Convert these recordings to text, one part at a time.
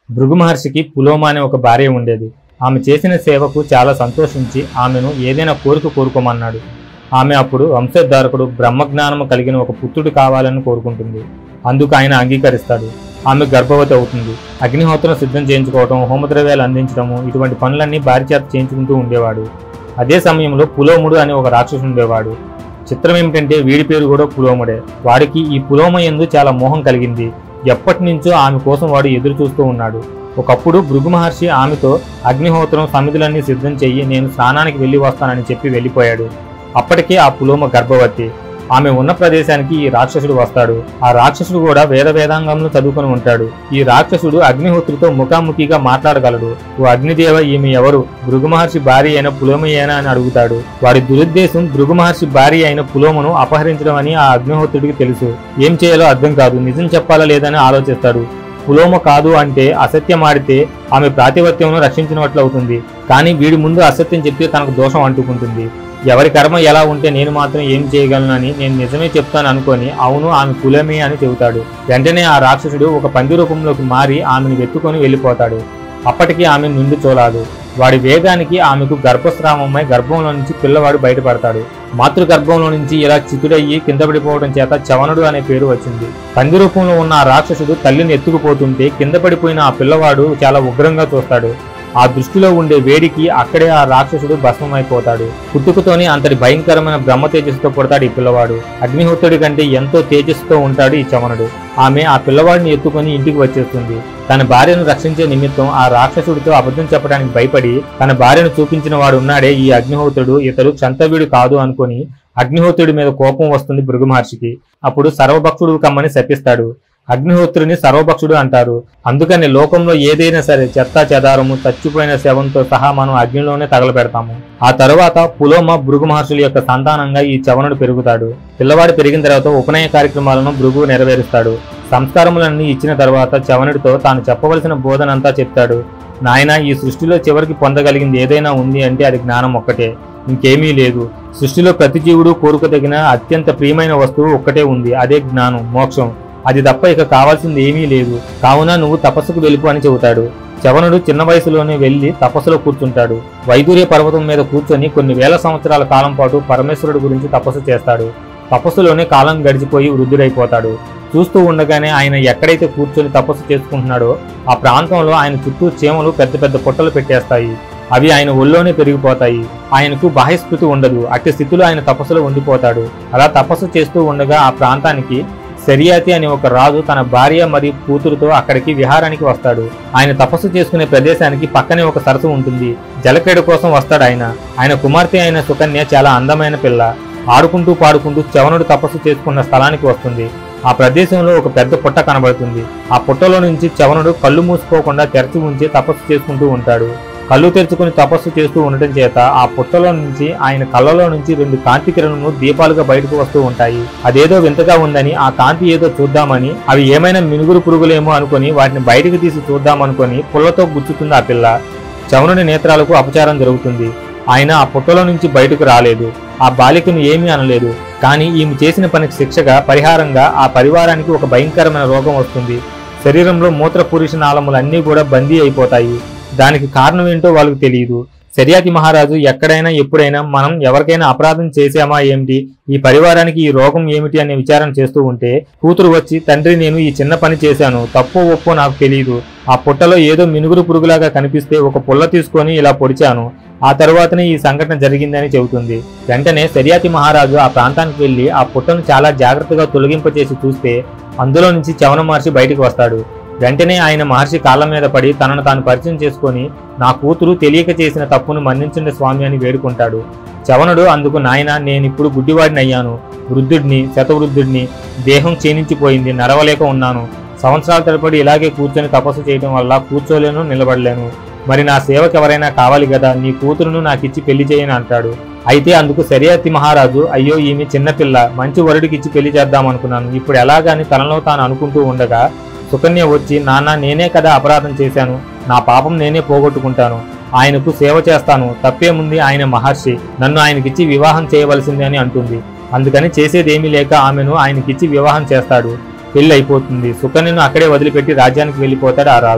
భృగు మహర్షికి పులోమ అనే ఒక భార్య ఉండేది ఆమె చేసిన సేవకు చాలా సంతోషించి ఆమెను ఏదైనా కోరిక కోరుకోమన్నాడు ఆమె అప్పుడు వంశోద్ధారకుడు బ్రహ్మజ్ఞానము కలిగిన ఒక పుత్రుడు కావాలని కోరుకుంటుంది అందుకు ఆయన అంగీకరిస్తాడు ఆమె గర్భవతి అవుతుంది అగ్నిహోత్రం సిద్ధం చేయించుకోవటం హోమద్రవ్యాలు అందించడము ఇటువంటి పనులన్నీ భార్య చేత చేయించుకుంటూ ఉండేవాడు అదే సమయంలో పులోముడు అనే ఒక రాక్షసుడు ఉండేవాడు చిత్రం ఏమిటంటే వీడి పేరు కూడా పులోముడే వాడికి ఈ పులోమ ఎందు చాలా మోహం కలిగింది ఎప్పటి నుంచో ఆమె కోసం వాడు ఎదురు చూస్తూ ఉన్నాడు ఒకప్పుడు భృగు మహర్షి ఆమెతో అగ్నిహోత్రం సమిధులన్నీ సిద్ధం చెయ్యి నేను స్నానానికి వెళ్ళి వస్తానని చెప్పి వెళ్ళిపోయాడు అప్పటికే ఆ పులోమ గర్భవతి ఆమె ఉన్న ప్రదేశానికి ఈ రాక్షసుడు వస్తాడు ఆ రాక్షసుడు కూడా వేద వేదాంగంలో చదువుకొని ఉంటాడు ఈ రాక్షసుడు అగ్నిహోత్రితో ముఖాముఖిగా మాట్లాడగలడు ఓ అగ్నిదేవ ఈమె ఎవరు భృగు మహర్షి భార్య అయిన పులోమయేనా అని అడుగుతాడు వాడి దురుద్దేశం భృగు మహర్షి భార్య అయిన పులోమను అపహరించడం అని ఆ అగ్నిహోత్రుడికి తెలుసు ఏం చేయాలో అర్థం కాదు నిజం చెప్పాలా లేదని ఆలోచిస్తాడు పులోమ కాదు అంటే అసత్యం ఆడితే ఆమె ప్రాతిపత్యంను రక్షించినట్లు అవుతుంది కానీ వీడి ముందు అసత్యం చెప్తే తనకు దోషం అంటుకుంటుంది ఎవరి కర్మ ఎలా ఉంటే నేను మాత్రం ఏం చేయగలనని నేను నిజమే చెప్తాను అనుకొని అవును ఆమె కులమే అని చెబుతాడు వెంటనే ఆ రాక్షసుడు ఒక పంది రూపంలోకి మారి ఆమెను వెతుకొని వెళ్ళిపోతాడు అప్పటికి ఆమె నిండు చూలాదు వాడి వేగానికి ఆమెకు గర్భస్రావమై గర్భంలో నుంచి పిల్లవాడు బయటపడతాడు మాతృ గర్భంలో నుంచి ఇలా చితుడయ్యి కింద పడిపోవడం చేత చవనుడు అనే పేరు వచ్చింది పంది రూపంలో ఉన్న ఆ రాక్షసుడు తల్లిని ఎత్తుకుపోతుంటే కింద పడిపోయిన ఆ పిల్లవాడు చాలా ఉగ్రంగా చూస్తాడు ఆ దృష్టిలో ఉండే వేడికి అక్కడే ఆ రాక్షసుడు భస్మమైపోతాడు పుట్టుకతోనే అంతటి భయంకరమైన బ్రహ్మ తేజస్సుతో పుడతాడు ఈ పిల్లవాడు అగ్నిహోత్రుడి కంటే ఎంతో తేజస్సుతో ఉంటాడు ఈ చవనుడు ఆమె ఆ పిల్లవాడిని ఎత్తుకొని ఇంటికి వచ్చేస్తుంది తన భార్యను రక్షించే నిమిత్తం ఆ రాక్షసుడితో అబద్ధం చెప్పడానికి భయపడి తన భార్యను చూపించిన వాడు ఉన్నాడే ఈ అగ్నిహోత్రుడు ఇతడు క్షంతవ్యుడు కాదు అనుకొని అగ్నిహోత్రుడి మీద కోపం వస్తుంది భృగు మహర్షికి అప్పుడు సర్వభక్షుడు కమ్మని శపిస్తాడు అగ్నిహోత్రుని సర్వభక్షుడు అంటారు అందుకని లోకంలో ఏదైనా సరే చెత్త చెదారము చచ్చిపోయిన శవంతో సహా మనం అగ్నిలోనే తగలబెడతాము ఆ తరువాత పులోమ భృగు మహర్షుల యొక్క సంతానంగా ఈ చవనుడు పెరుగుతాడు పిల్లవాడు పెరిగిన తర్వాత ఉపనయన కార్యక్రమాలను భృగు నెరవేరుస్తాడు సంస్కారములన్నీ ఇచ్చిన తర్వాత చవనుడితో తాను చెప్పవలసిన బోధనంతా చెప్తాడు నాయన ఈ సృష్టిలో చివరికి పొందగలిగింది ఏదైనా ఉంది అంటే అది జ్ఞానం ఒక్కటే ఇంకేమీ లేదు సృష్టిలో ప్రతి జీవుడు కోరుకోదగిన అత్యంత ప్రియమైన వస్తువు ఒక్కటే ఉంది అదే జ్ఞానం మోక్షం అది తప్ప ఇక కావాల్సింది ఏమీ లేదు కావున నువ్వు తపస్సుకు వెళ్ళిపో అని చెబుతాడు చవనుడు చిన్న వయసులోనే వెళ్లి తపస్సులో కూర్చుంటాడు వైదూర్య పర్వతం మీద కూర్చొని కొన్ని వేల సంవత్సరాల కాలం పాటు పరమేశ్వరుడు గురించి తపస్సు చేస్తాడు తపస్సులోనే కాలం గడిచిపోయి వృద్ధుడైపోతాడు చూస్తూ ఉండగానే ఆయన ఎక్కడైతే కూర్చొని తపస్సు చేసుకుంటున్నాడో ఆ ప్రాంతంలో ఆయన చుట్టూ చీమలు పెద్ద పెద్ద పొట్టలు పెట్టేస్తాయి అవి ఆయన ఒళ్ళోనే పెరిగిపోతాయి ఆయనకు బాహ్యస్ఫృతి ఉండదు అట్టి స్థితిలో ఆయన తపస్సులో ఉండిపోతాడు అలా తపస్సు చేస్తూ ఉండగా ఆ ప్రాంతానికి శరియాతి అనే ఒక రాజు తన భార్య మరియు కూతురుతో అక్కడికి విహారానికి వస్తాడు ఆయన తపస్సు చేసుకునే ప్రదేశానికి పక్కనే ఒక సరస్సు ఉంటుంది జలక్రీడ కోసం వస్తాడు ఆయన ఆయన కుమార్తె అయిన సుకన్య చాలా అందమైన పిల్ల ఆడుకుంటూ పాడుకుంటూ చవనుడు తపస్సు చేసుకున్న స్థలానికి వస్తుంది ఆ ప్రదేశంలో ఒక పెద్ద పుట్ట కనబడుతుంది ఆ పుట్టలో నుంచి చవనుడు కళ్ళు మూసుకోకుండా తెరచి ఉంచి తపస్సు చేసుకుంటూ ఉంటాడు కళ్ళు తెరుచుకుని తపస్సు చేస్తూ ఉండటం చేత ఆ పుట్టలో నుంచి ఆయన కళ్ళలో నుంచి రెండు కాంతి కిరణములు దీపాలుగా బయటకు వస్తూ ఉంటాయి అదేదో వింతగా ఉందని ఆ కాంతి ఏదో చూద్దామని అవి ఏమైనా మినుగురు పురుగులేమో అనుకొని వాటిని బయటకు తీసి చూద్దామనుకొని పుల్లతో గుచ్చుతుంది ఆ పిల్ల చవనుని నేత్రాలకు అపచారం జరుగుతుంది ఆయన ఆ పుట్టలో నుంచి బయటకు రాలేదు ఆ బాలికను ఏమీ అనలేదు కానీ ఈమె చేసిన పనికి శిక్షగా పరిహారంగా ఆ పరివారానికి ఒక భయంకరమైన రోగం వస్తుంది శరీరంలో మూత్ర పురుష నాళములన్నీ కూడా బందీ అయిపోతాయి దానికి కారణం ఏంటో వాళ్ళకి తెలియదు శర్యాతి మహారాజు ఎక్కడైనా ఎప్పుడైనా మనం ఎవరికైనా అపరాధం చేశామా ఏమిటి ఈ పరివారానికి ఈ రోగం ఏమిటి అనే విచారణ చేస్తూ ఉంటే కూతురు వచ్చి తండ్రి నేను ఈ చిన్న పని చేశాను తప్పో ఒప్పో నాకు తెలియదు ఆ పుట్టలో ఏదో మినుగురు పురుగులాగా కనిపిస్తే ఒక పుల్ల తీసుకొని ఇలా పొడిచాను ఆ తరువాతనే ఈ సంఘటన జరిగిందని చెబుతుంది వెంటనే శర్యాతి మహారాజు ఆ ప్రాంతానికి వెళ్లి ఆ పుట్టను చాలా జాగ్రత్తగా తొలగింపచేసి చూస్తే అందులో నుంచి చవన మహర్షి బయటికి వస్తాడు వెంటనే ఆయన మహర్షి కాళ్ళ మీద పడి తనను తాను పరిచయం చేసుకొని నా కూతురు తెలియక చేసిన తప్పును మన్నించండి స్వామి అని వేడుకుంటాడు చవనుడు అందుకు నాయన నేనిప్పుడు గుడ్డివాడిని అయ్యాను వృద్ధుడిని శతవృద్ధుడిని దేహం క్షీణించిపోయింది నడవలేక ఉన్నాను సంవత్సరాల తరబడి ఇలాగే కూర్చొని తపస్సు చేయడం వల్ల కూర్చోలేను నిలబడలేను మరి నా సేవకు ఎవరైనా కావాలి కదా నీ కూతురును నాకిచ్చి పెళ్లి చేయని అంటాడు అయితే అందుకు శర్యాతి మహారాజు అయ్యో ఈమె చిన్నపిల్ల మంచి వరుడికిచ్చి పెళ్లి చేద్దాం అనుకున్నాను ఇప్పుడు ఎలాగాని తనలో తాను అనుకుంటూ ఉండగా సుకన్య వచ్చి నాన్న నేనే కదా అపరాధం చేశాను నా పాపం నేనే పోగొట్టుకుంటాను ఆయనకు సేవ చేస్తాను తప్పేముంది ఆయన మహర్షి నన్ను ఆయనకిచ్చి వివాహం చేయవలసింది అని అంటుంది అందుకని చేసేదేమీ లేక ఆమెను ఆయనకిచ్చి వివాహం చేస్తాడు పెళ్లి అయిపోతుంది సుకన్యను అక్కడే వదిలిపెట్టి రాజ్యానికి వెళ్ళిపోతాడు ఆ రాజు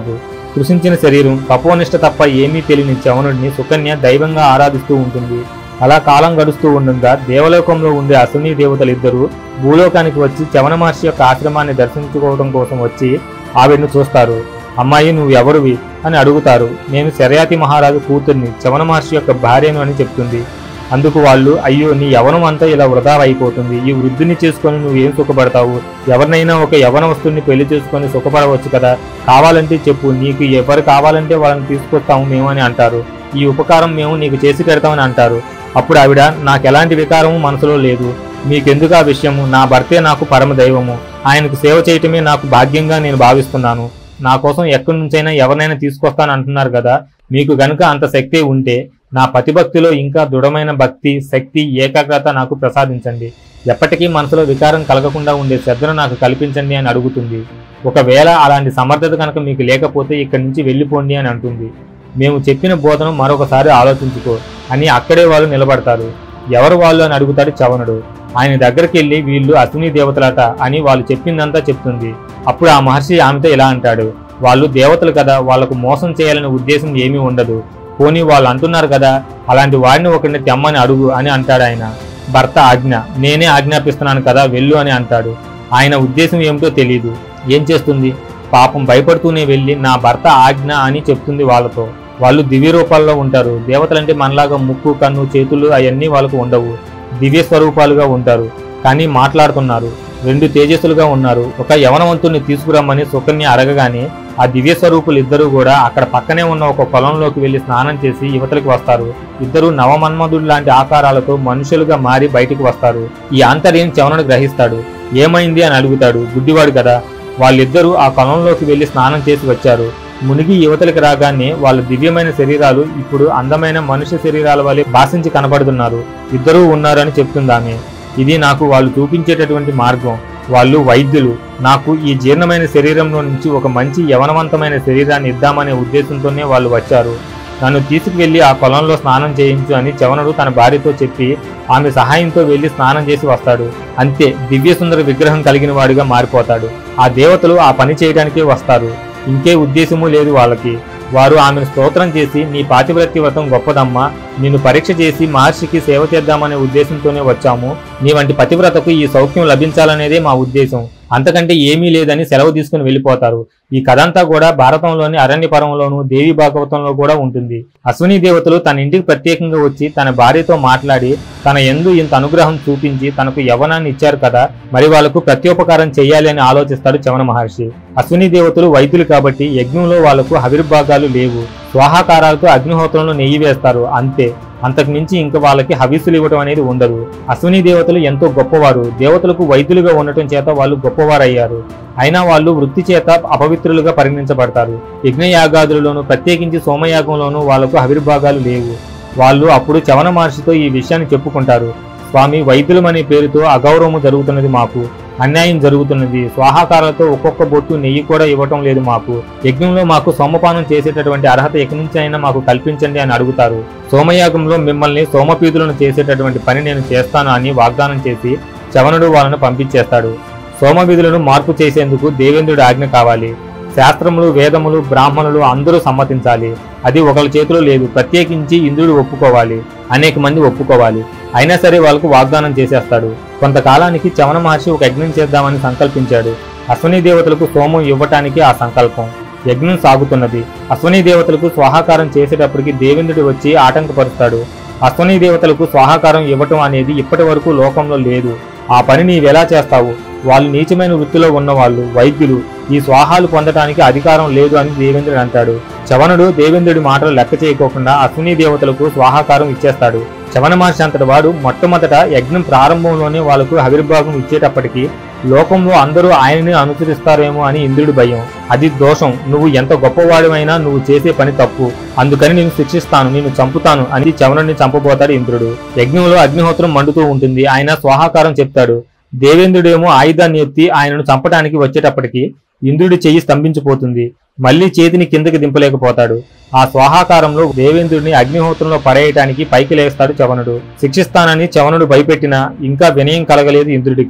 కృషించిన శరీరం తపోనిష్ట తప్ప ఏమీ తెలియని చవనుడిని సుకన్య దైవంగా ఆరాధిస్తూ ఉంటుంది అలా కాలం గడుస్తూ ఉండగా దేవలోకంలో ఉండే అశ్విని దేవతలిద్దరూ భూలోకానికి వచ్చి చవన మహర్షి యొక్క ఆశ్రమాన్ని దర్శించుకోవడం కోసం వచ్చి ఆవిడను చూస్తారు అమ్మాయి నువ్వు ఎవరివి అని అడుగుతారు నేను శరయాతి మహారాజు కూతుర్ని చవన మహర్షి యొక్క భార్యను అని చెప్తుంది అందుకు వాళ్ళు అయ్యో నీ యవనం అంతా ఇలా వృధా అయిపోతుంది ఈ వృద్ధిని చేసుకొని నువ్వు ఏం సుఖపడతావు ఎవరినైనా ఒక యవన వస్తువుని పెళ్లి చేసుకొని సుఖపడవచ్చు కదా కావాలంటే చెప్పు నీకు ఎవరు కావాలంటే వాళ్ళని తీసుకొస్తాము మేము అని అంటారు ఈ ఉపకారం మేము నీకు చేసి పెడతామని అంటారు అప్పుడు ఆవిడ నాకు ఎలాంటి వికారము మనసులో లేదు మీకెందుకు ఆ విషయము నా భర్తే నాకు పరమ దైవము ఆయనకు సేవ చేయటమే నాకు భాగ్యంగా నేను భావిస్తున్నాను నా కోసం ఎక్కడి నుంచైనా ఎవరినైనా తీసుకొస్తాను అంటున్నారు కదా మీకు గనుక అంత శక్తి ఉంటే నా పతిభక్తిలో ఇంకా దృఢమైన భక్తి శక్తి ఏకాగ్రత నాకు ప్రసాదించండి ఎప్పటికీ మనసులో వికారం కలగకుండా ఉండే శ్రద్ధను నాకు కల్పించండి అని అడుగుతుంది ఒకవేళ అలాంటి సమర్థత కనుక మీకు లేకపోతే ఇక్కడి నుంచి వెళ్ళిపోండి అని అంటుంది మేము చెప్పిన బోధను మరొకసారి ఆలోచించుకో అని అక్కడే వాళ్ళు నిలబడతారు ఎవరు వాళ్ళు అని అడుగుతాడు చవనుడు ఆయన దగ్గరికి వెళ్ళి వీళ్ళు అశ్విని దేవతలట అని వాళ్ళు చెప్పిందంతా చెప్తుంది అప్పుడు ఆ మహర్షి ఆమెతో ఇలా అంటాడు వాళ్ళు దేవతలు కదా వాళ్ళకు మోసం చేయాలనే ఉద్దేశం ఏమీ ఉండదు పోనీ వాళ్ళు అంటున్నారు కదా అలాంటి వాడిని ఒకరిని తెమ్మని అడుగు అని అంటాడు ఆయన భర్త ఆజ్ఞ నేనే ఆజ్ఞాపిస్తున్నాను కదా వెళ్ళు అని అంటాడు ఆయన ఉద్దేశం ఏమిటో తెలియదు ఏం చేస్తుంది పాపం భయపడుతూనే వెళ్ళి నా భర్త ఆజ్ఞ అని చెప్తుంది వాళ్ళతో వాళ్ళు దివ్య రూపాల్లో ఉంటారు దేవతలంటే మనలాగా ముక్కు కన్ను చేతులు అవన్నీ వాళ్ళకు ఉండవు దివ్య స్వరూపాలుగా ఉంటారు కానీ మాట్లాడుతున్నారు రెండు తేజస్సులుగా ఉన్నారు ఒక యవనవంతుని తీసుకురమ్మని సుకన్య అడగగానే ఆ దివ్య స్వరూపులు ఇద్దరు కూడా అక్కడ పక్కనే ఉన్న ఒక పొలంలోకి వెళ్లి స్నానం చేసి యువతలకు వస్తారు ఇద్దరు నవమన్మధుడు లాంటి ఆకారాలతో మనుషులుగా మారి బయటికి వస్తారు ఈ ఆంతర్యం చవనుడు గ్రహిస్తాడు ఏమైంది అని అడుగుతాడు గుడ్డివాడు కదా వాళ్ళిద్దరూ ఆ పొలంలోకి వెళ్లి స్నానం చేసి వచ్చారు మునిగి యువతలకు రాగానే వాళ్ళ దివ్యమైన శరీరాలు ఇప్పుడు అందమైన మనుష్య శరీరాల వలె భాషించి కనబడుతున్నారు ఇద్దరూ ఉన్నారని చెప్తుంది ఆమె ఇది నాకు వాళ్ళు చూపించేటటువంటి మార్గం వాళ్ళు వైద్యులు నాకు ఈ జీర్ణమైన శరీరంలో నుంచి ఒక మంచి యవనవంతమైన శరీరాన్ని ఇద్దామనే ఉద్దేశంతోనే వాళ్ళు వచ్చారు నన్ను తీసుకువెళ్లి ఆ పొలంలో స్నానం చేయించు అని చవనుడు తన భార్యతో చెప్పి ఆమె సహాయంతో వెళ్లి స్నానం చేసి వస్తాడు అంతే దివ్య సుందర విగ్రహం కలిగిన వాడిగా మారిపోతాడు ఆ దేవతలు ఆ పని చేయడానికే వస్తారు ఇంకే ఉద్దేశము లేదు వాళ్ళకి వారు ఆమెను స్తోత్రం చేసి నీ పాతివ్రత్య వ్రతం గొప్పదమ్మా నిన్ను పరీక్ష చేసి మహర్షికి సేవ చేద్దామనే ఉద్దేశంతోనే వచ్చాము నీ వంటి పతివ్రతకు ఈ సౌఖ్యం లభించాలనేదే మా ఉద్దేశం అంతకంటే ఏమీ లేదని సెలవు తీసుకుని వెళ్ళిపోతారు ఈ కథంతా కూడా భారతంలోని అరణ్యపరంలోను దేవి భాగవతంలో కూడా ఉంటుంది అశ్విని దేవతలు తన ఇంటికి ప్రత్యేకంగా వచ్చి తన భార్యతో మాట్లాడి తన ఎందు ఇంత అనుగ్రహం చూపించి తనకు యవనాన్ని ఇచ్చారు కదా మరి వాళ్లకు ప్రత్యోపకారం చేయాలి అని ఆలోచిస్తాడు చవన మహర్షి అశ్విని దేవతలు వైద్యులు కాబట్టి యజ్ఞంలో వాళ్లకు హవిర్భాగాలు లేవు స్వాహాకారాలతో అగ్నిహోత్రంలో నెయ్యి వేస్తారు అంతే అంతకు మించి ఇంక వాళ్ళకి హవిస్సులు ఇవ్వడం అనేది ఉండదు అశ్విని దేవతలు ఎంతో గొప్పవారు దేవతలకు వైద్యులుగా ఉండటం చేత వాళ్ళు గొప్పవారయ్యారు అయినా వాళ్ళు వృత్తి చేత అపవిత్రులుగా పరిగణించబడతారు యజ్ఞయాగాదులలోను ప్రత్యేకించి సోమయాగంలోనూ వాళ్లకు హవిర్భాగాలు లేవు వాళ్ళు అప్పుడు చవన మహర్షితో ఈ విషయాన్ని చెప్పుకుంటారు స్వామి వైద్యులమనే పేరుతో అగౌరవము జరుగుతున్నది మాకు అన్యాయం జరుగుతున్నది స్వాహాకారాలతో ఒక్కొక్క బొట్టు నెయ్యి కూడా ఇవ్వటం లేదు మాకు యజ్ఞంలో మాకు సోమపానం చేసేటటువంటి అర్హత ఎక్కడి నుంచి అయినా మాకు కల్పించండి అని అడుగుతారు సోమయాగంలో మిమ్మల్ని సోమపీతులను చేసేటటువంటి పని నేను చేస్తాను అని వాగ్దానం చేసి చవనుడు వాళ్ళను పంపించేస్తాడు సోమవిధులను మార్పు చేసేందుకు దేవేంద్రుడి ఆజ్ఞ కావాలి శాస్త్రములు వేదములు బ్రాహ్మణులు అందరూ సమ్మతించాలి అది ఒకళ్ళ చేతిలో లేదు ప్రత్యేకించి ఇంద్రుడు ఒప్పుకోవాలి అనేక మంది ఒప్పుకోవాలి అయినా సరే వాళ్ళకు వాగ్దానం చేసేస్తాడు కొంతకాలానికి చవన మహర్షి ఒక యజ్ఞం చేద్దామని సంకల్పించాడు అశ్వనీ దేవతలకు సోమం ఇవ్వటానికి ఆ సంకల్పం యజ్ఞం సాగుతున్నది అశ్వనీ దేవతలకు స్వాహాకారం చేసేటప్పటికి దేవేంద్రుడు వచ్చి ఆటంకపరుస్తాడు అశ్వనీ దేవతలకు స్వాహాకారం ఇవ్వటం అనేది ఇప్పటి వరకు లోకంలో లేదు ఆ పని నీవెలా చేస్తావు వాళ్ళు నీచమైన వృత్తిలో ఉన్నవాళ్ళు వైద్యులు ఈ స్వాహాలు పొందటానికి అధికారం లేదు అని దేవేంద్రుడు అంటాడు చవనుడు దేవేంద్రుడి మాటలు లెక్క చేయకోకుండా అశ్విని దేవతలకు స్వాహాకారం ఇచ్చేస్తాడు చవన మహర్షి అంతటి వాడు మొట్టమొదట యజ్ఞం ప్రారంభంలోనే వాళ్ళకు హవిర్భాగం ఇచ్చేటప్పటికి లోకంలో అందరూ ఆయనని అనుసరిస్తారేమో అని ఇంద్రుడి భయం అది దోషం నువ్వు ఎంత గొప్పవాడివైనా నువ్వు చేసే పని తప్పు అందుకని నేను శిక్షిస్తాను నేను చంపుతాను అని చవనుడిని చంపబోతాడు ఇంద్రుడు యజ్ఞంలో అగ్నిహోత్రం మండుతూ ఉంటుంది ఆయన స్వాహాకారం చెప్తాడు దేవేంద్రుడేమో ఆయుధాన్ని ఎత్తి ఆయనను చంపడానికి వచ్చేటప్పటికి ఇంద్రుడి చెయ్యి స్తంభించిపోతుంది మళ్ళీ చేతిని కిందకి దింపలేకపోతాడు ఆ స్వాహాకారంలో దేవేంద్రుడిని అగ్నిహోత్రంలో పడేయటానికి పైకి లేస్తాడు చవనుడు శిక్షిస్తానని చవనుడు భయపెట్టినా ఇంకా వినయం కలగలేదు ఇంద్రుడికి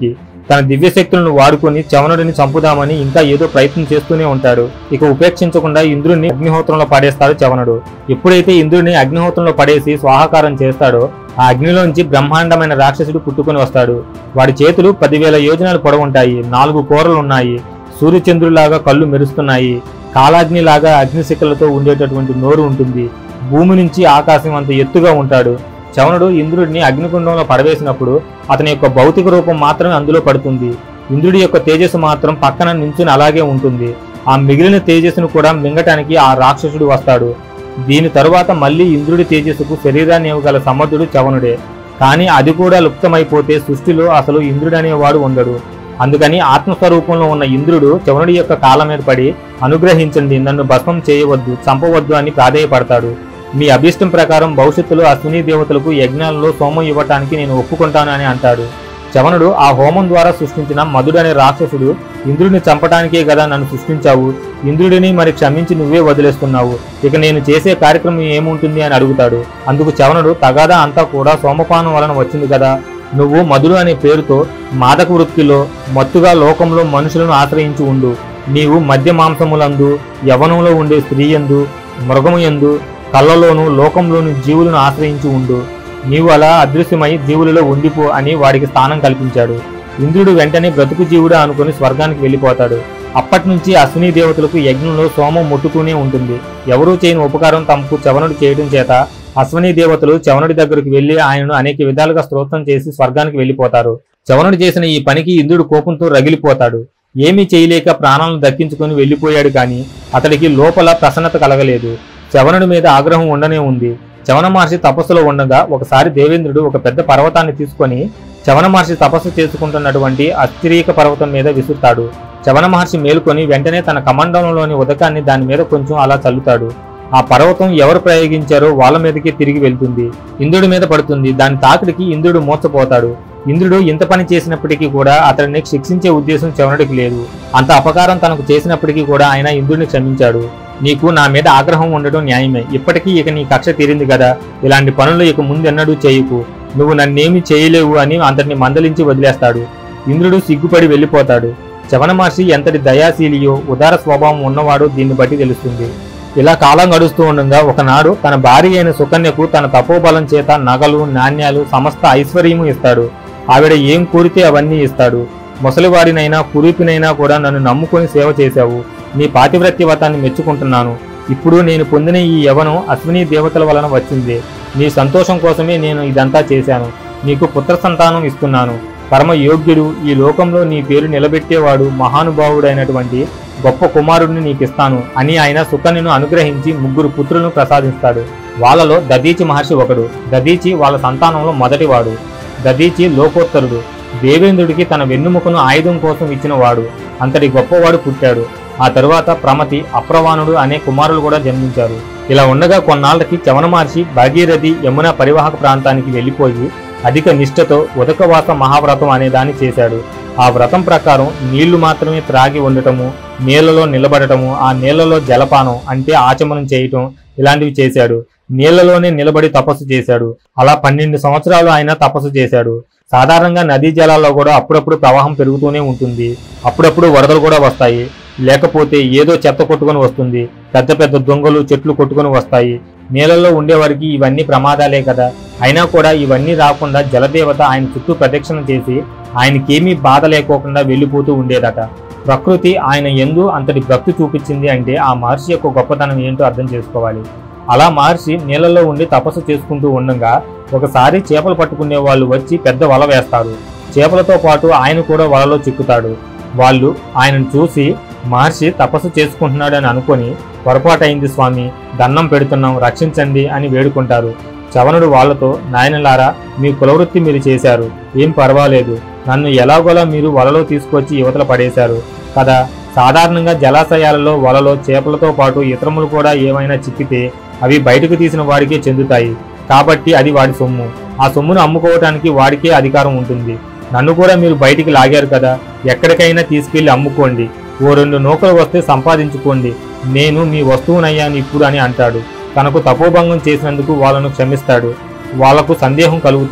తన దివ్యశక్తులను వాడుకొని చవనుడిని చంపుదామని ఇంకా ఏదో ప్రయత్నం చేస్తూనే ఉంటాడు ఇక ఉపేక్షించకుండా ఇంద్రుడిని అగ్నిహోత్రంలో పడేస్తాడు చవనుడు ఎప్పుడైతే ఇంద్రుడిని అగ్నిహోత్రంలో పడేసి స్వాహాకారం చేస్తాడో ఆ అగ్నిలోంచి బ్రహ్మాండమైన రాక్షసుడు పుట్టుకొని వస్తాడు వాడి చేతులు పదివేల యోజనాలు పొడవుంటాయి నాలుగు కూరలు ఉన్నాయి సూర్యచంద్రులాగా కళ్ళు మెరుస్తున్నాయి కాలాగ్నిలాగా అగ్నిశిఖలతో ఉండేటటువంటి నోరు ఉంటుంది భూమి నుంచి ఆకాశం అంత ఎత్తుగా ఉంటాడు చవనుడు ఇంద్రుడిని అగ్నికుండంలో పడవేసినప్పుడు అతని యొక్క భౌతిక రూపం మాత్రమే అందులో పడుతుంది ఇంద్రుడి యొక్క తేజస్సు మాత్రం పక్కన నించుని అలాగే ఉంటుంది ఆ మిగిలిన తేజస్సును కూడా మింగటానికి ఆ రాక్షసుడు వస్తాడు దీని తరువాత మళ్ళీ ఇంద్రుడి తేజస్సుకు శరీరాన్ని ఇవ్వగల సమర్థుడు చవనుడే కానీ అది కూడా లుప్తమైపోతే సృష్టిలో అసలు ఇంద్రుడు అనేవాడు ఉండడు అందుకని ఆత్మస్వరూపంలో ఉన్న ఇంద్రుడు చవనుడి యొక్క కాళ్ళ మీద పడి అనుగ్రహించండి నన్ను భస్మం చేయవద్దు చంపవద్దు అని ప్రాధేయపడతాడు మీ అభిష్టం ప్రకారం భవిష్యత్తులో అశ్విని దేవతలకు యజ్ఞాలలో సోమం ఇవ్వటానికి నేను ఒప్పుకుంటాను అని అంటాడు చవనుడు ఆ హోమం ద్వారా సృష్టించిన మధుడు అనే రాక్షసుడు ఇంద్రుడిని చంపటానికే కదా నన్ను సృష్టించావు ఇంద్రుడిని మరి క్షమించి నువ్వే వదిలేస్తున్నావు ఇక నేను చేసే కార్యక్రమం ఏముంటుంది అని అడుగుతాడు అందుకు చవనుడు తగాదా అంతా కూడా సోమపానం వలన వచ్చింది కదా నువ్వు మధుడు అనే పేరుతో మాదక వృత్తిలో మత్తుగా లోకంలో మనుషులను ఆశ్రయించి ఉండు నీవు మద్య మాంసములందు యవనంలో ఉండే స్త్రీయందు మృగము యందు కళ్ళలోను లోకంలోను జీవులను ఆశ్రయించి ఉండు నీవు అలా అదృశ్యమై జీవులలో ఉండిపో అని వాడికి స్థానం కల్పించాడు ఇంద్రుడు వెంటనే బ్రతుకు జీవుడా అనుకుని స్వర్గానికి వెళ్ళిపోతాడు అప్పటి నుంచి అశ్విని దేవతలకు యజ్ఞంలో సోమం ముట్టుతూనే ఉంటుంది ఎవరూ చేయని ఉపకారం తమకు చవనుడు చేయడం చేత అశ్విని దేవతలు చవనుడి దగ్గరకు వెళ్లి ఆయనను అనేక విధాలుగా స్తోత్రం చేసి స్వర్గానికి వెళ్ళిపోతారు చవనుడు చేసిన ఈ పనికి ఇంద్రుడు కోపంతో రగిలిపోతాడు ఏమీ చేయలేక ప్రాణాలను దక్కించుకొని వెళ్ళిపోయాడు కానీ అతడికి లోపల ప్రసన్నత కలగలేదు చవనుడి మీద ఆగ్రహం ఉండనే ఉంది చవన మహర్షి తపస్సులో ఉండగా ఒకసారి దేవేంద్రుడు ఒక పెద్ద పర్వతాన్ని తీసుకొని చవన మహర్షి తపస్సు చేసుకుంటున్నటువంటి అస్థిరీక పర్వతం మీద విసురుతాడు చవన మహర్షి మేలుకొని వెంటనే తన కమండంలోని ఉదకాన్ని దాని మీద కొంచెం అలా చల్లుతాడు ఆ పర్వతం ఎవరు ప్రయోగించారో వాళ్ళ మీదకి తిరిగి వెళ్తుంది ఇంద్రుడి మీద పడుతుంది దాని తాకిడికి ఇంద్రుడు మోసపోతాడు ఇంద్రుడు ఇంత పని చేసినప్పటికీ కూడా అతడిని శిక్షించే ఉద్దేశం చవనుడికి లేదు అంత అపకారం తనకు చేసినప్పటికీ కూడా ఆయన ఇంద్రుడిని క్షమించాడు నీకు నా మీద ఆగ్రహం ఉండడం న్యాయమే ఇప్పటికీ ఇక నీ కక్ష తీరింది కదా ఇలాంటి పనులు ఇక ముందెన్నడూ చేయకు నువ్వు నన్నేమి చేయలేవు అని అంతటిని మందలించి వదిలేస్తాడు ఇంద్రుడు సిగ్గుపడి వెళ్ళిపోతాడు చవన మహర్షి ఎంతటి దయాశీలియో ఉదార స్వభావం ఉన్నవాడో దీన్ని బట్టి తెలుస్తుంది ఇలా కాలం గడుస్తూ ఉండగా ఒకనాడు తన భార్య అయిన సుకన్యకు తన తపోబలం చేత నగలు నాణ్యాలు సమస్త ఐశ్వర్యము ఇస్తాడు ఆవిడ ఏం కోరితే అవన్నీ ఇస్తాడు ముసలివాడినైనా కురీపినైనా కూడా నన్ను నమ్ముకొని సేవ చేశావు నీ పాతివ్రత్యవతాన్ని మెచ్చుకుంటున్నాను ఇప్పుడు నేను పొందిన ఈ యవనం అశ్విని దేవతల వలన వచ్చింది నీ సంతోషం కోసమే నేను ఇదంతా చేశాను నీకు పుత్ర సంతానం ఇస్తున్నాను పరమ యోగ్యుడు ఈ లోకంలో నీ పేరు నిలబెట్టేవాడు మహానుభావుడైనటువంటి గొప్ప కుమారుడిని నీకిస్తాను అని ఆయన సుకన్యను అనుగ్రహించి ముగ్గురు పుత్రులను ప్రసాదిస్తాడు వాళ్ళలో దదీచి మహర్షి ఒకడు దదీచి వాళ్ళ సంతానంలో మొదటివాడు దదీచి లోకోత్తరుడు దేవేంద్రుడికి తన వెన్నుముకను ఆయుధం కోసం ఇచ్చిన వాడు అంతటి గొప్పవాడు పుట్టాడు ఆ తరువాత ప్రమతి అప్రవాణుడు అనే కుమారులు కూడా జన్మించారు ఇలా ఉండగా కొన్నాళ్లకి చవన మహర్షి భాగీరథి యమున పరివాహక ప్రాంతానికి వెళ్లిపోయి అధిక నిష్ఠతో ఉదకవాస మహావ్రతం అనే దాన్ని చేశాడు ఆ వ్రతం ప్రకారం నీళ్లు మాత్రమే త్రాగి ఉండటము నీళ్లలో నిలబడటము ఆ నీళ్లలో జలపానం అంటే ఆచమనం చేయటం ఇలాంటివి చేశాడు నీళ్లలోనే నిలబడి తపస్సు చేశాడు అలా పన్నెండు సంవత్సరాలు ఆయన తపస్సు చేశాడు సాధారణంగా నదీ జలాల్లో కూడా అప్పుడప్పుడు ప్రవాహం పెరుగుతూనే ఉంటుంది అప్పుడప్పుడు వరదలు కూడా వస్తాయి లేకపోతే ఏదో చెత్త కొట్టుకొని వస్తుంది పెద్ద పెద్ద దొంగలు చెట్లు కొట్టుకొని వస్తాయి నీళ్ళల్లో ఉండేవారికి ఇవన్నీ ప్రమాదాలే కదా అయినా కూడా ఇవన్నీ రాకుండా జలదేవత ఆయన చుట్టూ ప్రదక్షిణ చేసి ఆయనకేమీ బాధ లేకోకుండా వెళ్ళిపోతూ ఉండేదట ప్రకృతి ఆయన ఎందు అంతటి భక్తి చూపించింది అంటే ఆ మహర్షి యొక్క గొప్పతనం ఏంటో అర్థం చేసుకోవాలి అలా మహర్షి నీళ్ళలో ఉండి తపస్సు చేసుకుంటూ ఉండగా ఒకసారి చేపలు పట్టుకునే వాళ్ళు వచ్చి పెద్ద వల వేస్తారు చేపలతో పాటు ఆయన కూడా వలలో చిక్కుతాడు వాళ్ళు ఆయనను చూసి మహర్షి తపస్సు చేసుకుంటున్నాడు అని అనుకొని పొరపాటైంది స్వామి దండం పెడుతున్నాం రక్షించండి అని వేడుకుంటారు చవనుడు వాళ్ళతో నాయనలారా మీ కులవృత్తి మీరు చేశారు ఏం పర్వాలేదు నన్ను ఎలాగోలా మీరు వలలో తీసుకొచ్చి యువతల పడేశారు కదా సాధారణంగా జలాశయాలలో వలలో చేపలతో పాటు ఇతరములు కూడా ఏమైనా చిక్కితే అవి బయటకు తీసిన వాడికే చెందుతాయి కాబట్టి అది వాడి సొమ్ము ఆ సొమ్మును అమ్ముకోవటానికి వాడికే అధికారం ఉంటుంది నన్ను కూడా మీరు బయటికి లాగారు కదా ఎక్కడికైనా తీసుకెళ్లి అమ్ముకోండి ఓ రెండు నూకలు వస్తే సంపాదించుకోండి నేను మీ వస్తువునయ్యాను ఇప్పుడు అని అంటాడు తనకు తపోభంగం చేసినందుకు వాళ్ళను క్షమిస్తాడు వాళ్లకు సందేహం కలుగుతుంది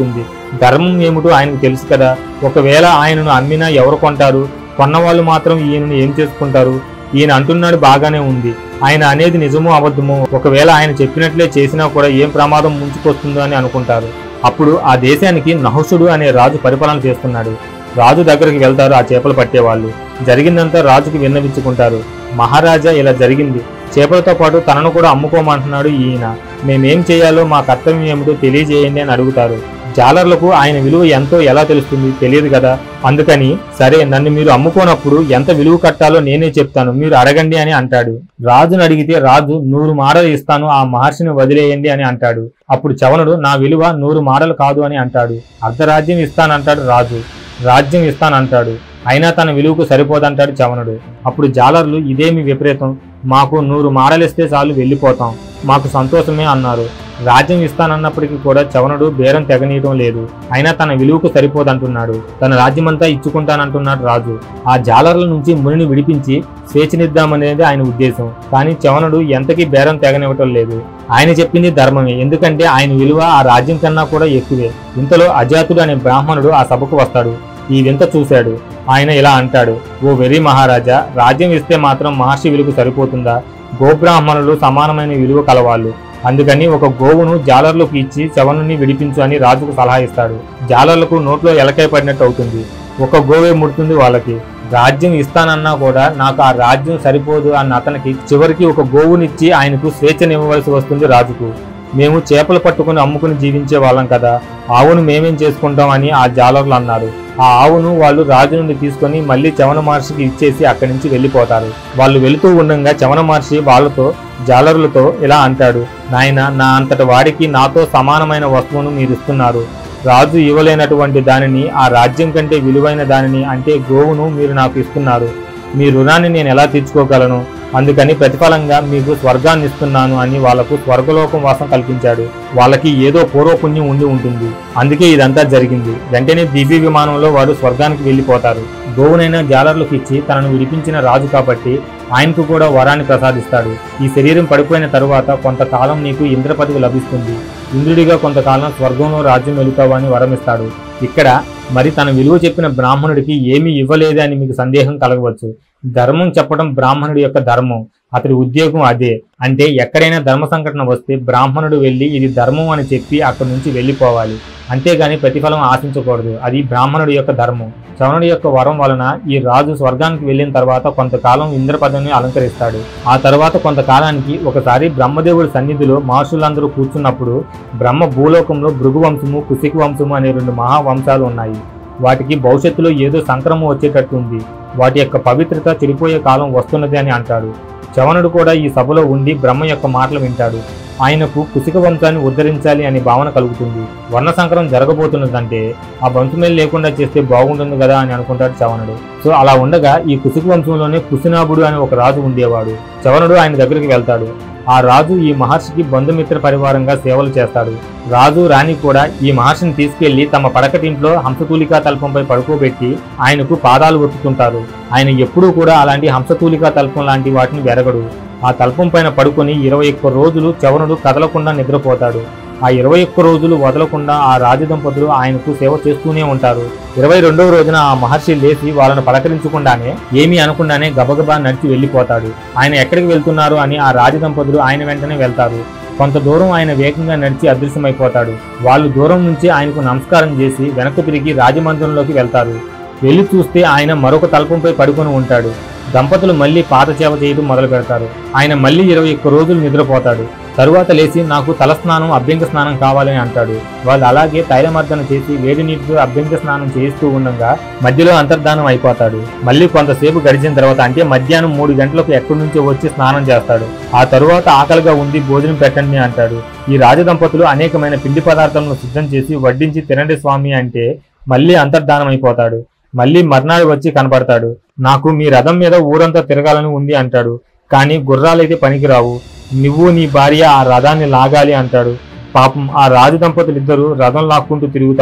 ధర్మం ఏమిటో ఆయనకు తెలుసు కదా ఒకవేళ ఆయనను అమ్మినా ఎవరు కొంటారు కొన్నవాళ్ళు మాత్రం ఈయనను ఏం చేసుకుంటారు ఈయన అంటున్నాడు బాగానే ఉంది ఆయన అనేది నిజమో అబద్ధమో ఒకవేళ ఆయన చెప్పినట్లే చేసినా కూడా ఏం ప్రమాదం ముంచుకొస్తుందో అని అనుకుంటారు అప్పుడు ఆ దేశానికి నహుషుడు అనే రాజు పరిపాలన చేస్తున్నాడు రాజు దగ్గరికి వెళ్తారు ఆ చేపలు పట్టేవాళ్ళు జరిగిందంతా రాజుకి విన్నవించుకుంటారు మహారాజా ఇలా జరిగింది చేపలతో పాటు తనను కూడా అమ్ముకోమంటున్నాడు ఈయన మేమేం చేయాలో మా కర్తవ్యం ఏమిటో తెలియజేయండి అని అడుగుతారు జాలర్లకు ఆయన విలువ ఎంతో ఎలా తెలుస్తుంది తెలియదు కదా అందుకని సరే నన్ను మీరు అమ్ముకోనప్పుడు ఎంత విలువ కట్టాలో నేనే చెప్తాను మీరు అడగండి అని అంటాడు రాజును అడిగితే రాజు నూరు మాడలు ఇస్తాను ఆ మహర్షిని వదిలేయండి అని అంటాడు అప్పుడు చవనుడు నా విలువ నూరు మాడలు కాదు అని అంటాడు అర్ధరాజ్యం ఇస్తానంటాడు రాజు రాజ్యం ఇస్తానంటాడు అయినా తన విలువకు సరిపోదంటాడు చవనుడు అప్పుడు జాలర్లు ఇదేమి విపరీతం మాకు నూరు మాడలిస్తే చాలు వెళ్ళిపోతాం మాకు సంతోషమే అన్నారు రాజ్యం ఇస్తానన్నప్పటికీ కూడా చవనుడు బేరం తెగనీయటం లేదు అయినా తన విలువకు సరిపోదంటున్నాడు తన రాజ్యమంతా ఇచ్చుకుంటానంటున్నాడు రాజు ఆ జాలర్ల నుంచి మునిని విడిపించి స్వేచ్ఛనిద్దామనేది ఆయన ఉద్దేశం కానీ చవనుడు ఎంతకీ బేరం తెగనివ్వటం లేదు ఆయన చెప్పింది ధర్మమే ఎందుకంటే ఆయన విలువ ఆ రాజ్యం కన్నా కూడా ఎక్కువే ఇంతలో అజాతుడు అనే బ్రాహ్మణుడు ఆ సభకు వస్తాడు ఈ వింత చూశాడు ఆయన ఇలా అంటాడు ఓ వెర్రి మహారాజా రాజ్యం ఇస్తే మాత్రం మహర్షి విలువ సరిపోతుందా గోబ్రాహ్మణులు సమానమైన విలువ కలవాళ్ళు అందుకని ఒక గోవును జాలర్లకు ఇచ్చి చవనుని విడిపించు అని రాజుకు సలహా ఇస్తాడు జాలర్లకు నోట్లో ఎలకాయ పడినట్టు అవుతుంది ఒక గోవే ముడుతుంది వాళ్ళకి రాజ్యం ఇస్తానన్నా కూడా నాకు ఆ రాజ్యం సరిపోదు అన్న అతనికి చివరికి ఒక గోవునిచ్చి ఆయనకు స్వేచ్ఛనివ్వవలసి వస్తుంది రాజుకు మేము చేపలు పట్టుకుని అమ్ముకుని జీవించే వాళ్ళం కదా ఆవును మేమేం చేసుకుంటాం అని ఆ జాలర్లు అన్నారు ఆ ఆవును వాళ్ళు రాజు నుండి తీసుకొని మళ్ళీ చవన మహర్షికి ఇచ్చేసి అక్కడి నుంచి వెళ్ళిపోతారు వాళ్ళు వెళుతూ ఉండగా చవన మహర్షి వాళ్ళతో జాలరులతో ఇలా అంటాడు నాయన నా అంతటి వాడికి నాతో సమానమైన వస్తువును మీరు ఇస్తున్నారు రాజు ఇవ్వలేనటువంటి దానిని ఆ రాజ్యం కంటే విలువైన దానిని అంటే గోవును మీరు నాకు ఇస్తున్నారు మీ రుణాన్ని నేను ఎలా తీర్చుకోగలను అందుకని ప్రతిఫలంగా మీకు స్వర్గాన్ని ఇస్తున్నాను అని వాళ్లకు స్వర్గలోకం వాసం కల్పించాడు వాళ్ళకి ఏదో పూర్వపుణ్యం ఉండి ఉంటుంది అందుకే ఇదంతా జరిగింది వెంటనే దివ్య విమానంలో వారు స్వర్గానికి వెళ్ళిపోతారు గోవునైనా జాలర్లకు ఇచ్చి తనను విడిపించిన రాజు కాబట్టి ఆయనకు కూడా వరాన్ని ప్రసాదిస్తాడు ఈ శరీరం పడిపోయిన తరువాత కొంతకాలం నీకు ఇంద్ర పదవి లభిస్తుంది ఇంద్రుడిగా కొంతకాలం స్వర్గంలో రాజ్యం వెళుతావు అని వరమిస్తాడు ఇక్కడ మరి తన విలువ చెప్పిన బ్రాహ్మణుడికి ఏమీ ఇవ్వలేదే అని మీకు సందేహం కలగవచ్చు ధర్మం చెప్పడం బ్రాహ్మణుడి యొక్క ధర్మం అతడి ఉద్యోగం అదే అంటే ఎక్కడైనా ధర్మ సంఘటన వస్తే బ్రాహ్మణుడు వెళ్ళి ఇది ధర్మం అని చెప్పి అక్కడి నుంచి వెళ్ళిపోవాలి అంతేగాని ప్రతిఫలం ఆశించకూడదు అది బ్రాహ్మణుడి యొక్క ధర్మం చవనుడి యొక్క వరం వలన ఈ రాజు స్వర్గానికి వెళ్ళిన తర్వాత కొంతకాలం ఇంద్ర పదవిని అలంకరిస్తాడు ఆ తర్వాత కొంతకాలానికి ఒకసారి బ్రహ్మదేవుడి సన్నిధిలో మహర్షులందరూ కూర్చున్నప్పుడు బ్రహ్మ భూలోకంలో భృగు వంశము కుశిక వంశము అనే రెండు మహావంశాలు ఉన్నాయి వాటికి భవిష్యత్తులో ఏదో సంక్రమం వచ్చేటట్టు ఉంది వాటి యొక్క పవిత్రత చెడిపోయే కాలం వస్తున్నది అని అంటాడు చవనుడు కూడా ఈ సభలో ఉండి బ్రహ్మ యొక్క మాటలు వింటాడు ఆయనకు కుశిక వంశాన్ని ఉద్ధరించాలి అనే భావన కలుగుతుంది వర్ణ సంకరం జరగబోతున్నదంటే ఆ వంశమే లేకుండా చేస్తే బాగుంటుంది కదా అని అనుకుంటాడు చవనుడు సో అలా ఉండగా ఈ కుశిక వంశంలోనే కుశినాభుడు అనే ఒక రాజు ఉండేవాడు చవనుడు ఆయన దగ్గరికి వెళ్తాడు ఆ రాజు ఈ మహర్షికి బంధుమిత్ర పరివారంగా సేవలు చేస్తాడు రాజు రాణి కూడా ఈ మహర్షిని తీసుకెళ్లి తమ పడకటింట్లో హంసతూలికా తల్పంపై పడుకోబెట్టి ఆయనకు పాదాలు ఒత్తుతుంటారు ఆయన ఎప్పుడూ కూడా అలాంటి హంసతూలికా తల్పం లాంటి వాటిని వెరగడు ఆ తల్పం పైన పడుకొని ఇరవై ఒక్క రోజులు చవనుడు కదలకుండా నిద్రపోతాడు ఆ ఇరవై ఒక్క రోజులు వదలకుండా ఆ రాజదంపతులు ఆయనకు సేవ చేస్తూనే ఉంటారు ఇరవై రెండవ రోజున ఆ మహర్షి లేచి వాళ్ళను పలకరించకుండానే ఏమీ అనకుండానే గబగబా నడిచి వెళ్ళిపోతాడు ఆయన ఎక్కడికి వెళ్తున్నారు అని ఆ రాజదంపతులు ఆయన వెంటనే వెళ్తారు కొంత దూరం ఆయన వేగంగా నడిచి అదృశ్యమైపోతాడు వాళ్ళు దూరం నుంచి ఆయనకు నమస్కారం చేసి వెనక్కు తిరిగి రాజమందిరంలోకి వెళ్తారు వెళ్ళి చూస్తే ఆయన మరొక తల్పంపై పడుకొని ఉంటాడు దంపతులు మళ్ళీ పాత సేవ చేయడం మొదలు పెడతారు ఆయన మళ్ళీ ఇరవై ఒక్క రోజులు నిద్రపోతాడు తరువాత లేచి నాకు తలస్నానం అభ్యంగ స్నానం కావాలని అంటాడు వాళ్ళు అలాగే తైలమర్దన చేసి వేడి నీటితో అభ్యంగ స్నానం చేస్తూ ఉండగా మధ్యలో అంతర్ధానం అయిపోతాడు మళ్ళీ కొంతసేపు గడిచిన తర్వాత అంటే మధ్యాహ్నం మూడు గంటలకు ఎక్కడి నుంచో వచ్చి స్నానం చేస్తాడు ఆ తరువాత ఆకలిగా ఉంది భోజనం పెట్టండి అంటాడు ఈ రాజదంపతులు అనేకమైన పిండి పదార్థాలను సిద్ధం చేసి వడ్డించి తినండి స్వామి అంటే మళ్ళీ అంతర్ధానం అయిపోతాడు మళ్ళీ మర్నాడు వచ్చి కనపడతాడు నాకు మీ రథం మీద ఊరంతా తిరగాలని ఉంది అంటాడు కానీ గుర్రాలైతే పనికిరావు నువ్వు నీ భార్య ఆ రథాన్ని లాగాలి అంటాడు పాపం ఆ రాజు దంపతులిద్దరూ రథం లాక్కుంటూ తిరుగుతారు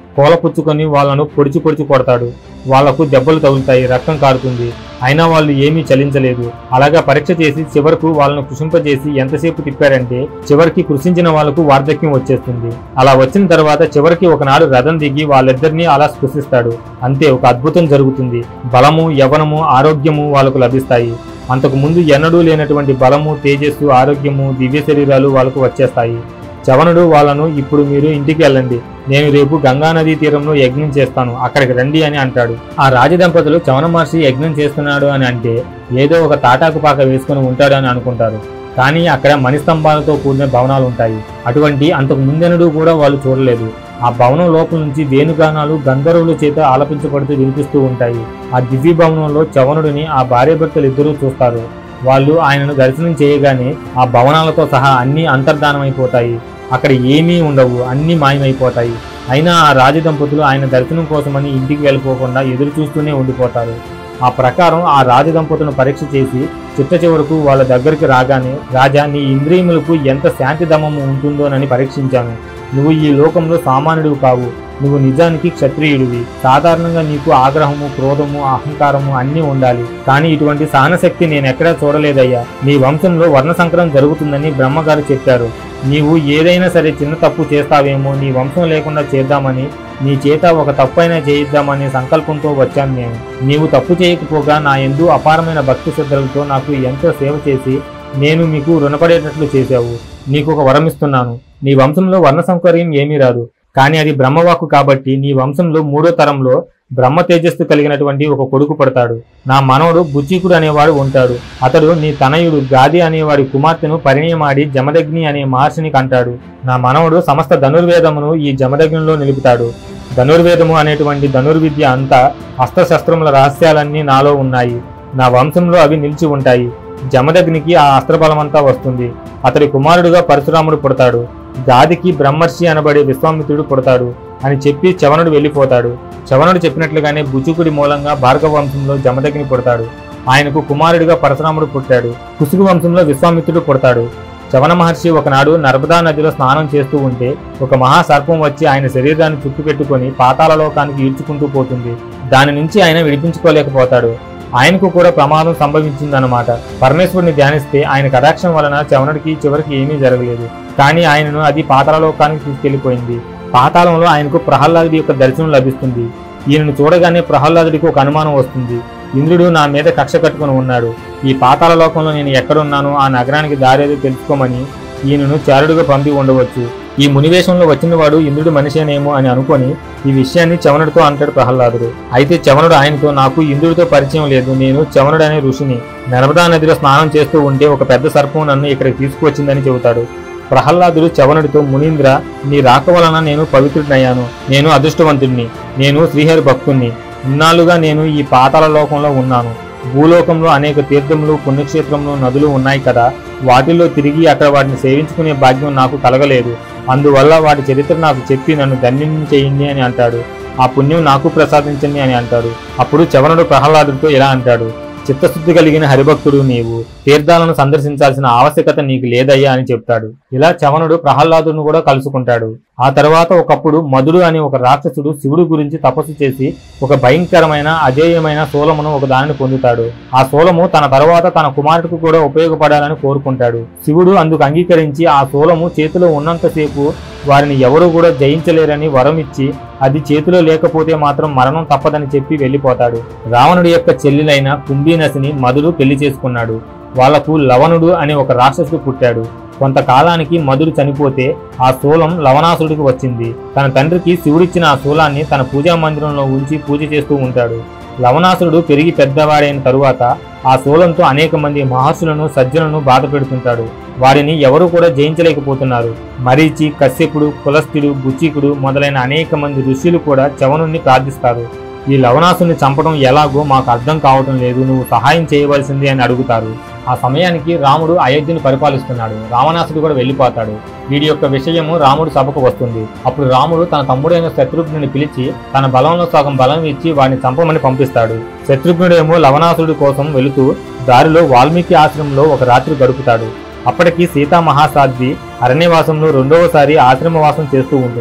కోలపుచ్చుకొని వాళ్ళను పొడిచి పొడిచి కొడతాడు వాళ్లకు దెబ్బలు తగులుతాయి రక్తం కారుతుంది అయినా వాళ్ళు ఏమీ చలించలేదు అలాగా పరీక్ష చేసి చివరకు వాళ్ళను కృషింపజేసి ఎంతసేపు తిప్పారంటే చివరికి కృషించిన వాళ్లకు వార్ధక్యం వచ్చేస్తుంది అలా వచ్చిన తర్వాత చివరికి ఒకనాడు రథం దిగి వాళ్ళిద్దరినీ అలా స్పృశిస్తాడు అంతే ఒక అద్భుతం జరుగుతుంది బలము యవనము ఆరోగ్యము వాళ్ళకు లభిస్తాయి అంతకు ముందు ఎన్నడూ లేనటువంటి బలము తేజస్సు ఆరోగ్యము దివ్య శరీరాలు వాళ్ళకు వచ్చేస్తాయి చవనుడు వాళ్ళను ఇప్పుడు మీరు ఇంటికి వెళ్ళండి నేను రేపు గంగానదీ తీరంలో యజ్ఞం చేస్తాను అక్కడికి రండి అని అంటాడు ఆ రాజదంపతులు చవన మహర్షి యజ్ఞం చేస్తున్నాడు అని అంటే ఏదో ఒక తాటాకు పాక వేసుకుని ఉంటాడు అని అనుకుంటారు కానీ అక్కడ మణిస్తంభాలతో కూడిన భవనాలు ఉంటాయి అటువంటి అంతకు ముందెనడు కూడా వాళ్ళు చూడలేదు ఆ భవనం లోపల నుంచి వేణుగానాలు గంధర్వుల చేత ఆలపించబడుతూ వినిపిస్తూ ఉంటాయి ఆ దివ్య భవనంలో చవనుడిని ఆ భార్యాభర్తలు ఇద్దరూ చూస్తారు వాళ్ళు ఆయనను దర్శనం చేయగానే ఆ భవనాలతో సహా అన్ని అంతర్ధానమైపోతాయి అక్కడ ఏమీ ఉండవు అన్ని మాయమైపోతాయి అయినా ఆ రాజదంపతులు ఆయన దర్శనం కోసమని ఇంటికి వెళ్ళిపోకుండా ఎదురు చూస్తూనే ఉండిపోతారు ఆ ప్రకారం ఆ రాజదంపతులను పరీక్ష చేసి చిట్ట చివరకు వాళ్ళ దగ్గరికి రాగానే రాజా నీ ఇంద్రియములకు ఎంత శాంతి దమము ఉంటుందోనని పరీక్షించాను నువ్వు ఈ లోకంలో సామాన్యుడివి కావు నువ్వు నిజానికి క్షత్రియుడివి సాధారణంగా నీకు ఆగ్రహము క్రోధము అహంకారము అన్నీ ఉండాలి కానీ ఇటువంటి సహనశక్తి నేను ఎక్కడా చూడలేదయ్యా నీ వంశంలో వర్ణ సంకరం జరుగుతుందని బ్రహ్మగారు చెప్పారు నీవు ఏదైనా సరే చిన్న తప్పు చేస్తావేమో నీ వంశం లేకుండా చేద్దామని నీ చేత ఒక తప్పైనా చేయిద్దామనే సంకల్పంతో వచ్చాను నేను నీవు తప్పు చేయకపోగా నా ఎందు అపారమైన భక్తి శ్రద్ధలతో నాకు ఎంతో సేవ చేసి నేను మీకు రుణపడేటట్లు చేశావు నీకు ఒక వరం ఇస్తున్నాను నీ వంశంలో వర్ణ సౌకర్యం ఏమీ రాదు కానీ అది బ్రహ్మవాక్కు కాబట్టి నీ వంశంలో మూడో తరంలో బ్రహ్మ తేజస్సు కలిగినటువంటి ఒక కొడుకు పడతాడు నా మనవడు బుచ్చికుడు అనేవాడు ఉంటాడు అతడు నీ తనయుడు గాది అనేవాడి కుమార్తెను పరిణయమాడి జమదగ్ని అనే మహర్షిని కంటాడు నా మనవడు సమస్త ధనుర్వేదమును ఈ జమదగ్నిలో నిలుపుతాడు ధనుర్వేదము అనేటువంటి ధనుర్విద్య అంతా అస్త్రశస్త్రముల రహస్యాలన్నీ నాలో ఉన్నాయి నా వంశంలో అవి నిలిచి ఉంటాయి జమదగ్నికి ఆ అస్త్రబలమంతా వస్తుంది అతడి కుమారుడుగా పరశురాముడు పుడతాడు గాదికి బ్రహ్మర్షి అనబడే విశ్వామిత్రుడు పుడతాడు అని చెప్పి చవనుడు వెళ్ళిపోతాడు చవనుడు చెప్పినట్లుగానే బుచుకుడి మూలంగా భార్గవ వంశంలో జమదగ్ని పుడతాడు ఆయనకు కుమారుడిగా పరశురాముడు పుట్టాడు కుసుగు వంశంలో విశ్వామిత్రుడు పుడతాడు చవన మహర్షి ఒకనాడు నర్మదా నదిలో స్నానం చేస్తూ ఉంటే ఒక మహాసర్పం వచ్చి ఆయన శరీరాన్ని చుట్టుపెట్టుకొని పాతాళలోకానికి ఈడ్చుకుంటూ పోతుంది దాని నుంచి ఆయన విడిపించుకోలేకపోతాడు ఆయనకు కూడా ప్రమాదం సంభవించిందన్నమాట పరమేశ్వరుని ధ్యానిస్తే ఆయన కటాక్షం వలన చవనుడికి చివరికి ఏమీ జరగలేదు కానీ ఆయనను అది పాతాళలోకానికి తీసుకెళ్లిపోయింది పాతాళంలో ఆయనకు ప్రహ్లాదుడి యొక్క దర్శనం లభిస్తుంది ఈయనను చూడగానే ప్రహ్లాదుడికి ఒక అనుమానం వస్తుంది ఇంద్రుడు నా మీద కక్ష కట్టుకుని ఉన్నాడు ఈ పాతాళ లోకంలో నేను ఎక్కడున్నానో ఆ నగరానికి దారేదో తెలుసుకోమని ఈయనను చారుడుగా పంపి ఉండవచ్చు ఈ మునివేషంలో వచ్చిన వాడు ఇంద్రుడు మనిషేనేమో అని అనుకొని ఈ విషయాన్ని చవనుడితో అంటాడు ప్రహ్లాదుడు అయితే చవనుడు ఆయనతో నాకు ఇంద్రుడితో పరిచయం లేదు నేను చవనుడు అనే ఋషిని నర్మదా నదిలో స్నానం చేస్తూ ఉంటే ఒక పెద్ద సర్పం నన్ను ఇక్కడికి తీసుకువచ్చిందని చెబుతాడు ప్రహ్లాదుడు చవనుడితో మునీంద్ర నీ రాక వలన నేను పవిత్రుడినయ్యాను నేను అదృష్టవంతుడిని నేను శ్రీహరి భక్తుణ్ణి ఇన్నాళ్ళుగా నేను ఈ పాతాళ లోకంలో ఉన్నాను భూలోకంలో అనేక తీర్థములు పుణ్యక్షేత్రములు నదులు ఉన్నాయి కదా వాటిల్లో తిరిగి అక్కడ వాటిని సేవించుకునే భాగ్యం నాకు కలగలేదు అందువల్ల వాటి చరిత్ర నాకు చెప్పి నన్ను ధన్యం చేయండి అని అంటాడు ఆ పుణ్యం నాకు ప్రసాదించండి అని అంటాడు అప్పుడు చవనుడు ప్రహ్లాదుడితో ఇలా అంటాడు చిత్తశుద్ధి కలిగిన హరిభక్తుడు నీవు తీర్థాలను సందర్శించాల్సిన ఆవశ్యకత నీకు లేదయ్యా అని చెప్తాడు ఇలా చవనుడు ప్రహ్లాదును కూడా కలుసుకుంటాడు ఆ తర్వాత ఒకప్పుడు మధుడు అనే ఒక రాక్షసుడు శివుడు గురించి తపస్సు చేసి ఒక భయంకరమైన అజేయమైన శూలమును ఒక దానిని పొందుతాడు ఆ శూలము తన తర్వాత తన కుమారుడికి కూడా ఉపయోగపడాలని కోరుకుంటాడు శివుడు అందుకు అంగీకరించి ఆ శూలము చేతిలో ఉన్నంతసేపు వారిని ఎవరూ కూడా జయించలేరని వరం ఇచ్చి అది చేతిలో లేకపోతే మాత్రం మరణం తప్పదని చెప్పి వెళ్ళిపోతాడు రావణుడి యొక్క చెల్లెలైన కుంభీనసిని మధుడు పెళ్లి చేసుకున్నాడు వాళ్లకు లవణుడు అనే ఒక రాక్షసుడు పుట్టాడు కొంతకాలానికి మధుడు చనిపోతే ఆ శూలం లవణాసుడికి వచ్చింది తన తండ్రికి శివుడిచ్చిన ఆ శూలాన్ని తన పూజా మందిరంలో ఉంచి పూజ చేస్తూ ఉంటాడు లవణాసురుడు పెరిగి పెద్దవాడైన తరువాత ఆ శూలంతో అనేక మంది మహర్షులను సజ్జలను బాధ పెడుతుంటాడు వారిని ఎవరు కూడా జయించలేకపోతున్నారు మరీచి కశ్యపుడు పులస్త్యుడు బుచ్చికుడు మొదలైన అనేక మంది ఋషులు కూడా చవనుణ్ణి ప్రార్థిస్తారు ఈ లవణాసుని చంపడం ఎలాగో మాకు అర్థం కావటం లేదు నువ్వు సహాయం చేయవలసింది అని అడుగుతారు ఆ సమయానికి రాముడు అయోధ్యను పరిపాలిస్తున్నాడు రావణాసుడు కూడా వెళ్ళిపోతాడు వీడి యొక్క విషయము రాముడు సభకు వస్తుంది అప్పుడు రాముడు తన తమ్ముడైన శత్రుఘ్నుని పిలిచి తన బలంలో సగం బలం ఇచ్చి వాడిని చంపమని పంపిస్తాడు శత్రుఘ్నుడేమో లవణాసుడి కోసం వెళుతూ దారిలో వాల్మీకి ఆశ్రమంలో ఒక రాత్రి గడుపుతాడు అప్పటికి సీతా మహాసాధ్వి అరణ్యవాసంలో రెండవసారి ఆశ్రమవాసం చేస్తూ ఉంటుంది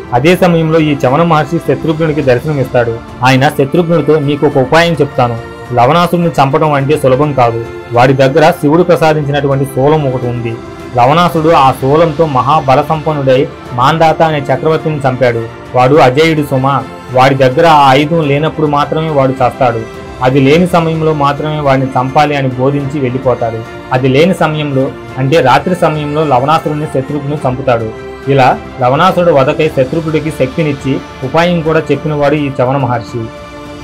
అదే సమయంలో ఈ చవన మహర్షి శత్రుఘ్నుడికి దర్శనమిస్తాడు ఆయన శత్రుఘ్నుడితో నీకు ఒక ఉపాయం చెప్తాను లవణాసుడిని చంపడం అంటే సులభం కాదు వాడి దగ్గర శివుడు ప్రసాదించినటువంటి శూలం ఒకటి ఉంది లవణాసుడు ఆ శూలంతో మహాబల సంపన్నుడై మాందాత అనే చక్రవర్తిని చంపాడు వాడు అజేయుడు సుమ వాడి దగ్గర ఆ ఆయుధం లేనప్పుడు మాత్రమే వాడు చస్తాడు అది లేని సమయంలో మాత్రమే వాడిని చంపాలి అని బోధించి వెళ్ళిపోతాడు అది లేని సమయంలో అంటే రాత్రి సమయంలో లవణాసురుని శత్రుఘ్ను చంపుతాడు ఇలా లవణాసురుడు వదకై శత్రుఘ్నుడికి శక్తినిచ్చి ఉపాయం కూడా చెప్పినవాడు ఈ చవన మహర్షి